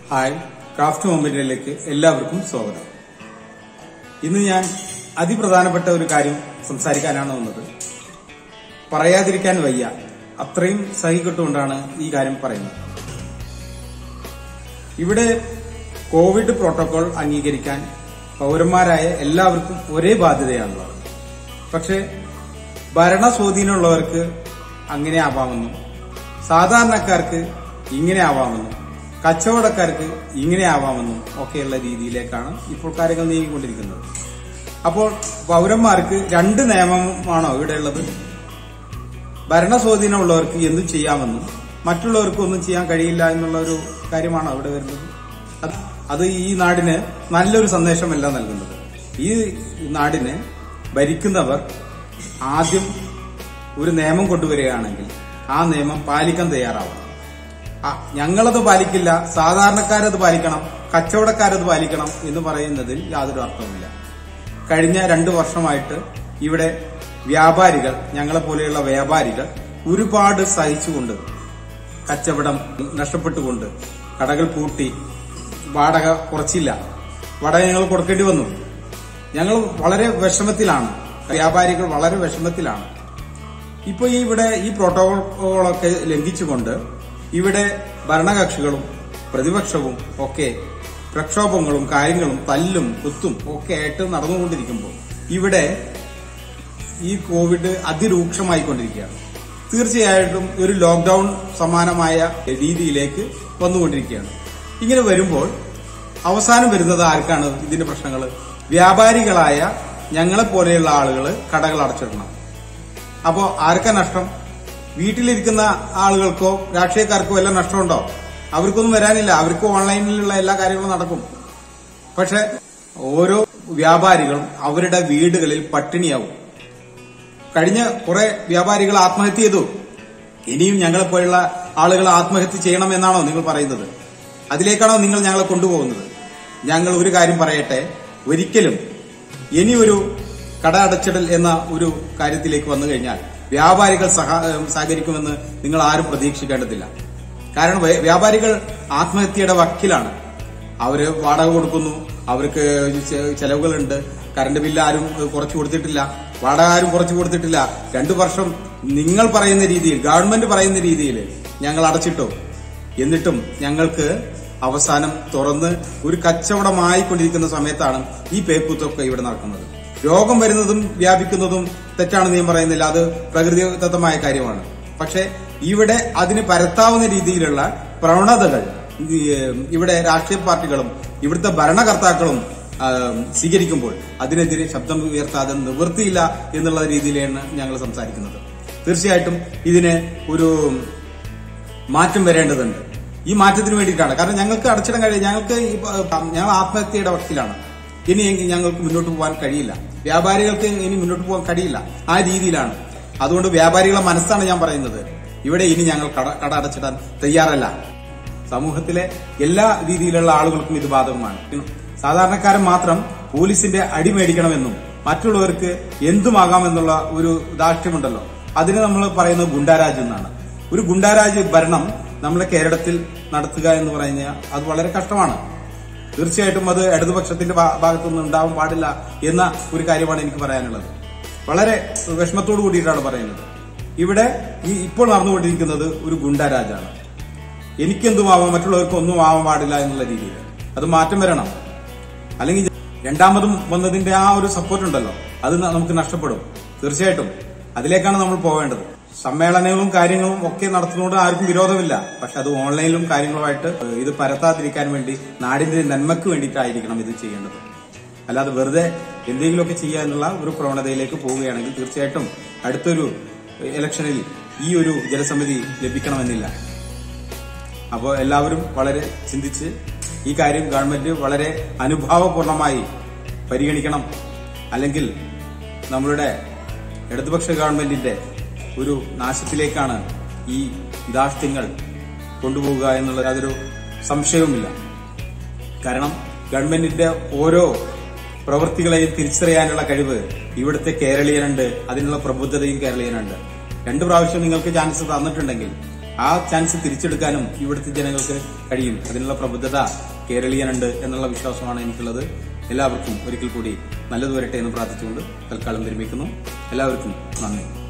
hi craft മൊമെന്റിലേക്ക് എല്ലാവർക്കും സ്വാഗതം ഇന്ന് ഞാൻ അതിപ്രധാനപ്പെട്ട ഒരു കാര്യം സംസാരിക്കാനാണ് വന്നത് പറയാതിരിക്കാൻ വയ്യ അത്രയും സഹിക്കെട്ടുകൊണ്ടാണ് ഈ കാര്യം പറയുന്നത് ഇവിടെ കോവിഡ് പ്രോട്ടോകോൾ അംഗീകരിക്കാൻ പൗരന്മാരായ എല്ലാവർക്കും ഒരേ ബാധ്യതയാണുള്ളത് പക്ഷെ ഭരണസ്വാധീനമുള്ളവർക്ക് അങ്ങനെ ആവാമെന്നും സാധാരണക്കാർക്ക് ഇങ്ങനെ ആവാമെന്നും കച്ചവടക്കാർക്ക് ഇങ്ങനെ ആവാമെന്നും ഒക്കെയുള്ള രീതിയിലേക്കാണ് ഇപ്പോൾ കാര്യങ്ങൾ നീങ്ങിക്കൊണ്ടിരിക്കുന്നത് അപ്പോൾ പൗരന്മാർക്ക് രണ്ട് നിയമമാണോ ഇവിടെ ഉള്ളത് ഭരണസ്വാധീനമുള്ളവർക്ക് എന്തും ചെയ്യാമെന്നും മറ്റുള്ളവർക്ക് ഒന്നും ചെയ്യാൻ കഴിയില്ല എന്നുള്ള ഒരു കാര്യമാണോ അവിടെ വരുന്നത് അത് അത് ഈ നാടിന് നല്ലൊരു സന്ദേശമല്ല നൽകുന്നത് ഈ നാടിനെ ഭരിക്കുന്നവർ ആദ്യം ഒരു നിയമം കൊണ്ടുവരികയാണെങ്കിൽ ആ നിയമം പാലിക്കാൻ തയ്യാറാവണം ആ, ഞങ്ങളത് പാലിക്കില്ല സാധാരണക്കാരത് പാലിക്കണം കച്ചവടക്കാരത് പാലിക്കണം എന്ന് പറയുന്നതിൽ യാതൊരു അർത്ഥവുമില്ല കഴിഞ്ഞ രണ്ടു വർഷമായിട്ട് ഇവിടെ വ്യാപാരികൾ ഞങ്ങളെ പോലെയുള്ള വ്യാപാരികൾ ഒരുപാട് സഹിച്ചുകൊണ്ട് കച്ചവടം നഷ്ടപ്പെട്ടുകൊണ്ട് കടകൾ പൂട്ടി വാടക കുറച്ചില്ല വാടക ഞങ്ങൾ കൊടുക്കേണ്ടി വന്നു ഞങ്ങൾ വളരെ വിഷമത്തിലാണ് വ്യാപാരികൾ വളരെ വിഷമത്തിലാണ് ഇപ്പൊ ഈ ഇവിടെ ഈ പ്രോട്ടോകോളൊക്കെ ലംഘിച്ചുകൊണ്ട് ഇവിടെ ഭരണകക്ഷികളും പ്രതിപക്ഷവും ഒക്കെ പ്രക്ഷോഭങ്ങളും കാര്യങ്ങളും തല്ലും കുത്തും ഒക്കെ ആയിട്ട് നടന്നുകൊണ്ടിരിക്കുമ്പോൾ ഇവിടെ ഈ കോവിഡ് അതിരൂക്ഷമായിക്കൊണ്ടിരിക്കുകയാണ് തീർച്ചയായിട്ടും ഒരു ലോക്ക്ഡൌൺ സമാനമായ രീതിയിലേക്ക് വന്നുകൊണ്ടിരിക്കുകയാണ് ഇങ്ങനെ വരുമ്പോൾ അവസാനം വരുന്നത് ആർക്കാണ് ഇതിന്റെ പ്രശ്നങ്ങൾ വ്യാപാരികളായ ഞങ്ങളെ പോലെയുള്ള ആളുകൾ കടകൾ അടച്ചിടണം അപ്പോ ആർക്കാ നഷ്ടം വീട്ടിലിരിക്കുന്ന ആളുകൾക്കോ രാഷ്ട്രീയക്കാർക്കോ എല്ലാം നഷ്ടമുണ്ടോ അവർക്കൊന്നും വരാനില്ല അവർക്ക് ഓൺലൈനിലുള്ള എല്ലാ കാര്യങ്ങളും നടക്കും പക്ഷെ ഓരോ വ്യാപാരികളും അവരുടെ വീടുകളിൽ പട്ടിണിയാവും കഴിഞ്ഞ കുറെ വ്യാപാരികൾ ആത്മഹത്യ ചെയ്തു ഇനിയും ഞങ്ങളെ പോലുള്ള ആളുകൾ ആത്മഹത്യ ചെയ്യണമെന്നാണോ നിങ്ങൾ പറയുന്നത് അതിലേക്കാണോ നിങ്ങൾ ഞങ്ങളെ കൊണ്ടുപോകുന്നത് ഞങ്ങൾ ഒരു കാര്യം പറയട്ടെ ഒരിക്കലും ഇനിയൊരു കട അടച്ചിടൽ എന്ന ഒരു കാര്യത്തിലേക്ക് വന്നു കഴിഞ്ഞാൽ വ്യാപാരികൾ സഹ- സഹകരിക്കുമെന്ന് നിങ്ങൾ ആരും പ്രതീക്ഷിക്കേണ്ടതില്ല കാരണം വ്യ- വ്യാപാരികൾ ആത്മഹത്യയുടെ വക്കിലാണ് അവര് വാടക കൊടുക്കുന്നു അവർക്ക് ചെ- ചെലവുകളുണ്ട് കറണ്ട് ബില്ല് ആരും കുറച്ചു കൊടുത്തിട്ടില്ല വാടക ആരും കുറച്ചു കൊടുത്തിട്ടില്ല രണ്ടു വർഷം നിങ്ങൾ പറയുന്ന രീതിയിൽ ഗവൺമെന്റ് പറയുന്ന രീതിയിൽ ഞങ്ങൾ അടച്ചിട്ടു എന്നിട്ടും ഞങ്ങൾക്ക് അവസാനം തുറന്ന് ഒരു കച്ചവടമായിക്കൊണ്ടിരിക്കുന്ന സമയത്താണ് ഈ പേക്കൂത്തൊക്കെ ഇവിടെ നടക്കുന്നത് രോഗം വരുന്നതും വ്യാപിക്കുന്നതും തെറ്റാണെന്ന് ഞാൻ പറയുന്നില്ല അത് പ്രകൃതിദത്തമായ കാര്യമാണ് പക്ഷെ ഇവിടെ അതിന് പരത്താവുന്ന രീതിയിലുള്ള പ്രവണതകൾ ഈ, ഇവിടെ രാഷ്ട്രീയ പാർട്ടികളും ഇവിടുത്തെ ഭരണകർത്താക്കളും ആ, സ്വീകരിക്കുമ്പോൾ അതിനെതിരെ ശബ്ദം ഉയർത്താതെ നിവൃത്തിയില്ല എന്നുള്ള രീതിയിലാണ് ഞങ്ങൾ സംസാരിക്കുന്നത് തീർച്ചയായിട്ടും ഇതിന് ഒരു മാറ്റം വരേണ്ടതുണ്ട് ഈ മാറ്റത്തിന് വേണ്ടിയിട്ടാണ് കാരണം ഞങ്ങൾക്ക് അടച്ചിടാൻ കഴിയില്ല ഞങ്ങൾക്ക് ഈ പ- ഞങ്ങൾ ആത്മഹത്യയുടെ വക്കിലാണ് ഇനി എങ്കിൽ ഞങ്ങൾക്ക് മുന്നോട്ട് പോകാൻ കഴിയില്ല വ്യാപാരികൾക്ക് ഇനി മുന്നോട്ട് പോകാൻ കഴിയില്ല ആ രീതിയിലാണ് അതുകൊണ്ട് വ്യാപാരികളെ മനസ്സാണ് ഞാൻ പറയുന്നത് ഇവിടെ ഇനി ഞങ്ങൾ കട കട അടച്ചിടാൻ തയ്യാറല്ല സമൂഹത്തിലെ എല്ലാ രീതിയിലുള്ള ആളുകൾക്കും ഇത് ബാധകമാണ് സാധാരണക്കാരൻ മാത്രം പോലീസിന്റെ അടിമേടിക്കണമെന്നും മറ്റുള്ളവർക്ക് എന്തുമാകാമെന്നുള്ള ഒരു ദാഷ്ട്യമുണ്ടല്ലോ അതിന് നമ്മൾ പറയുന്നത് ഗുണ്ടാരാജ് എന്നാണ് ഒരു ഗുണ്ടാരാജ് ഭരണം നമ്മളെ കേരളത്തിൽ നടത്തുക എന്ന് പറഞ്ഞാൽ അത് വളരെ കഷ്ടമാണ് തീർച്ചയായിട്ടും അത് ഇടതുപക്ഷത്തിന്റെ ഭാ- ഭാഗത്തുനിന്ന് ഉണ്ടാവാൻ പാടില്ല എന്ന ഒരു കാര്യമാണ് എനിക്ക് പറയാനുള്ളത് വളരെ വിഷമത്തോടു കൂടിയിട്ടാണ് പറയുന്നത് ഇവിടെ ഈ ഇപ്പോൾ നടന്നുകൊണ്ടിരിക്കുന്നത് ഒരു ഗുണ്ടാരാജാണ് എനിക്കെന്തുമാവാം മറ്റുള്ളവർക്ക് ഒന്നും ആവാൻ പാടില്ല എന്നുള്ള രീതിയിൽ അത് മാറ്റം വരണം അല്ലെങ്കിൽ രണ്ടാമതും വന്നതിന്റെ ആ ഒരു സപ്പോർട്ട് ഉണ്ടല്ലോ അത് ന- നമുക്ക് നഷ്ടപ്പെടും തീർച്ചയായിട്ടും അതിലേക്കാണ് നമ്മൾ പോവേണ്ടത് സമ്മേളനങ്ങളും കാര്യങ്ങളും ഒക്കെ നടത്തുന്നതുകൊണ്ട് ആർക്കും വിരോധമില്ല പക്ഷെ അത് ഓൺലൈനിലും കാര്യങ്ങളുമായിട്ട് ഇത് പരത്താതിരിക്കാൻ വേണ്ടി നാടിന്റെ നന്മയ്ക്ക് വേണ്ടിയിട്ടായിരിക്കണം ഇത് ചെയ്യേണ്ടത് അല്ലാതെ വെറുതെ എന്തെങ്കിലുമൊക്കെ ചെയ്യുക എന്നുള്ള ഒരു പ്രവണതയിലേക്ക് പോവുകയാണെങ്കിൽ തീർച്ചയായിട്ടും അടുത്തൊരു ഇലക്ഷനിൽ ഈ ഒരു ജനസമിതി ലഭിക്കണമെന്നില്ല അപ്പോൾ എല്ലാവരും വളരെ ചിന്തിച്ച് ഈ കാര്യം ഗവൺമെന്റ് വളരെ അനുഭാവപൂർണമായി പരിഗണിക്കണം അല്ലെങ്കിൽ നമ്മളുടെ ഇടതുപക്ഷ ഗവൺമെന്റിന്റെ ഒരു നാശത്തിലേക്കാണ് ഈ ധാർഷ്ട്യങ്ങൾ കൊണ്ടുപോവുക എന്നുള്ള യാതൊരു സംശയവുമില്ല കാരണം ഗവൺമെന്റിന്റെ ഓരോ പ്രവൃത്തികളെയും തിരിച്ചറിയാനുള്ള കഴിവ് ഇവിടുത്തെ കേരളീയനുണ്ട് അതിനുള്ള പ്രബുദ്ധതയും കേരളീയനുണ്ട് രണ്ടു പ്രാവശ്യം നിങ്ങൾക്ക് ചാൻസ് തന്നിട്ടുണ്ടെങ്കിൽ ആ ചാൻസ് തിരിച്ചെടുക്കാനും ഇവിടുത്തെ ജനങ്ങൾക്ക് കഴിയും അതിനുള്ള പ്രബുദ്ധത കേരളീയനുണ്ട് എന്നുള്ള വിശ്വാസമാണ് എനിക്കുള്ളത് എല്ലാവർക്കും ഒരിക്കൽ കൂടി നല്ലത് വരട്ടെ എന്ന് പ്രാർത്ഥിച്ചുകൊണ്ട് തൽക്കാലം വിരമിക്കുന്നു എല്ലാവർക്കും നന്ദി